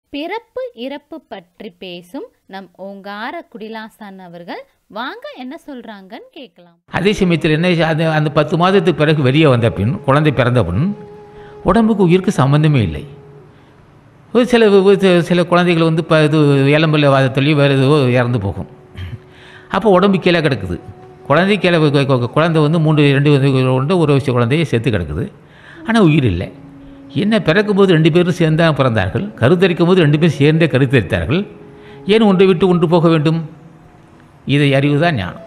பிறப்பு இறப்பு பற்றி பேசும் நம் ஓங்கார குடிலாசான் அவர்கள் வாங்க என்ன சொல்றாங்கன்னு கேட்கலாம் அதே சமயத்தில் என்ன அது அந்த பத்து மாதத்துக்கு பிறகு வெளியே வந்த பின் குழந்தை பிறந்த பின் உடம்புக்கு உயிருக்கு சம்மந்தமே இல்லை ஒரு சில ஒரு சில- சில குழந்தைகள் வந்து இப்போ இது எலும்பில் வாதத்துலேயும் வேறு எதுவோ இறந்து போகும் அப்போ உடம்பு கீழே கிடக்குது குழந்தை கீழே கு- கு- கு- குழந்தை வந்து மூன்று ரெண்டு வந்து உண்டு ஒரு வயசு குழந்தைய செத்து கிடக்குது ஆனால் உயிர் இல்லை என்ன பிறக்கும்போது ரெண்டு பேரும் சேர்ந்து தான் பிறந்தார்கள் கருத்தரிக்கும் போது ரெண்டு பேரும் சேர்ந்தே கருத்தரித்தார்கள் ஏன் ஒன்றை விட்டு ஒன்று போக வேண்டும் இதை அறிவு தான் ஞானம்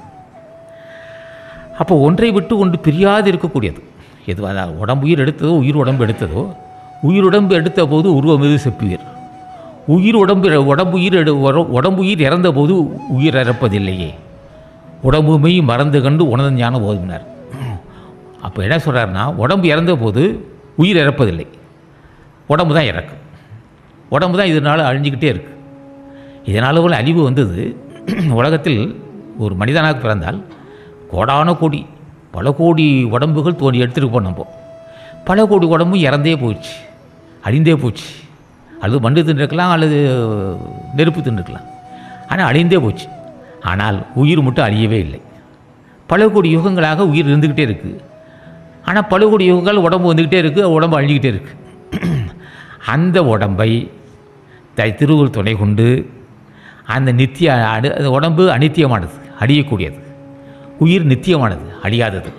அப்போ ஒன்றை விட்டு ஒன்று பிரியாது இருக்கக்கூடியது எது அதான் உடம்பு உயிர் எடுத்ததோ உயிர் உடம்பு எடுத்ததோ உயிர் உடம்பு எடுத்த போது உருவம் இது செப்புவீர் உயிர் உடம்பு உடம்பு உயிர் எடு உர- உடம்பு உயிர் இறந்த போது உயிர் இறப்பதில்லையே உடம்புமை மறந்து கண்டு உணர்ந்த ஞானம் ஓதுமினார் அப்போ என்ன சொல்கிறாருன்னா உடம்பு இறந்த போது உயிர் இறப்பதில்லை உடம்பு தான் இறக்கும் உடம்பு தான் இதனால் அழிஞ்சிக்கிட்டே இருக்குது இதனால் உள்ள அழிவு வந்தது உலகத்தில் ஒரு மனிதனாக பிறந்தால் கோடான கோடி பல கோடி உடம்புகள் தோண்டி எடுத்துகிட்டு போனோம் நம்ம பல கோடி உடம்பும் இறந்தே போச்சு அழிந்தே போச்சு அல்லது மண்டு தின்றுக்கலாம் அல்லது நெருப்பு தின்றுக்கலாம் ஆனால் அழிந்தே போச்சு ஆனால் உயிர் மட்டும் அழியவே இல்லை பல கோடி யுகங்களாக உயிர் இருந்துக்கிட்டே இருக்குது ஆனால் பல கோடி யுகங்கள் உடம்பு வந்துக்கிட்டே இருக்குது உடம்பு அழிஞ்சிக்கிட்டே இருக்குது அந்த உடம்பை தை திருவுள் துணை கொண்டு அந்த நித்திய அடு அந்த உடம்பு அனித்தியமானது அழியக்கூடியது உயிர் நித்தியமானது அழியாதது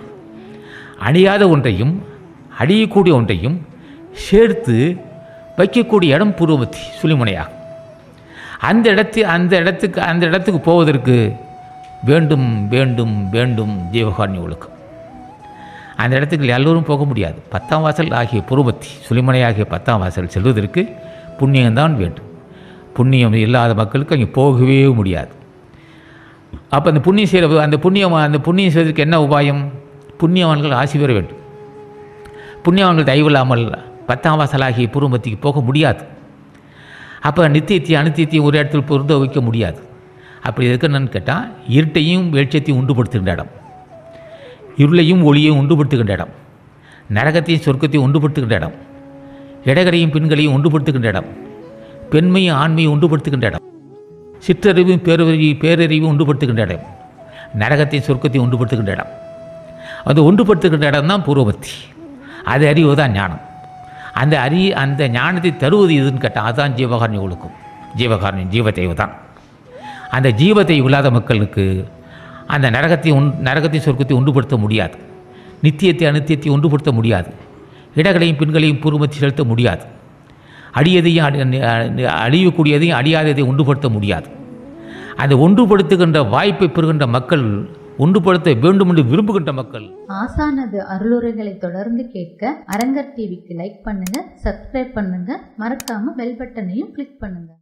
அழியாத ஒன்றையும் அழியக்கூடிய ஒன்றையும் சேர்த்து வைக்கக்கூடிய இடம் பூர்வமத்தி சுழிமுனையாகும் அந்த இடத்து அந்த இடத்துக்கு அந்த இடத்துக்கு போவதற்கு வேண்டும் வேண்டும் வேண்டும் ஜீவகாரண்ய ஒழுக்கம் அந்த இடத்துக்கு எல்லோரும் போக முடியாது பத்தாம் வாசல் ஆகிய புருவத்தி சுழிமனை ஆகிய பத்தாம் வாசல் செல்வதற்கு புண்ணியம்தான் வேண்டும் புண்ணியம் இல்லாத மக்களுக்கு அங்கே போகவே முடியாது அப்போ அந்த புண்ணியம் செய்கிற அந்த புண்ணியம் அந்த புண்ணியம் செய்வதற்கு என்ன உபாயம் புண்ணியவான்கள் ஆசி பெற வேண்டும் புண்ணியவான்கள் தயவில்லாமல் பத்தாம் வாசலாகிய பூர்வமத்திக்கு போக முடியாது அப்போ நித்தியத்தையும் அனித்தியத்தையும் ஒரு இடத்தில் பொருந்த வைக்க முடியாது அப்படி இருக்கணும்னு கேட்டால் இருட்டையும் வெளிச்சத்தையும் உண்டுபடுத்துகின்ற இடம் இருளையும் ஒளியையும் உண்டுபடுத்துகின்ற இடம் நரகத்தையும் சொர்க்கத்தையும் உண்டுபடுத்துகின்ற இடம் இடகரையும் பெண்களையும் உண்டுபடுத்துகின்ற இடம் பெண்மையும் ஆண்மையும் உண்டுபடுத்துகின்ற இடம் சிற்றறிவும் பேரறிவு பேரறிவும் உண்டுபடுத்துகின்ற இடம் நரகத்தையும் சொர்க்கத்தையும் உண்டுபடுத்துகின்ற இடம் அந்த ஒன்றுபடுத்துகின்ற இடம் தான் பூர்வபத்தி அது அறிவு தான் ஞானம் அந்த அறி அந்த ஞானத்தை தருவது எதுன்னு கேட்டால் அதுதான் ஜீவகாரண்ய ஒழுக்கம் ஜீவகாரண்யம் ஜீவதெய்வ தான் அந்த ஜீவத்தை இல்லாத மக்களுக்கு அந்த நரகத்தை உண் நரகத்தை சொர்க்கத்தை உண்டுபடுத்த முடியாது நித்தியத்தை அனித்தியத்தை ஒன்றுபடுத்த முடியாது இடங்களையும் பெண்களையும் பூர்வமத்தி செலுத்த முடியாது அடியதையும் அடி- அ- அழியக்கூடியதையும் அழியாததை ஒன்றுபடுத்த முடியாது அந்த ஒன்றுபடுத்துகின்ற வாய்ப்பை பெறுகின்ற மக்கள் ஒன்றுபடுத்த வேண்டும் என்று விரும்புகின்ற மக்கள் ஆசானது அருளுரைகளை தொடர்ந்து கேட்க அரங்கர் டிவிக்கு லைக் பண்ணுங்க சப்ஸ்கிரைப் பண்ணுங்க மறக்காம பெல் பட்டனையும் கிளிக் பண்ணுங்க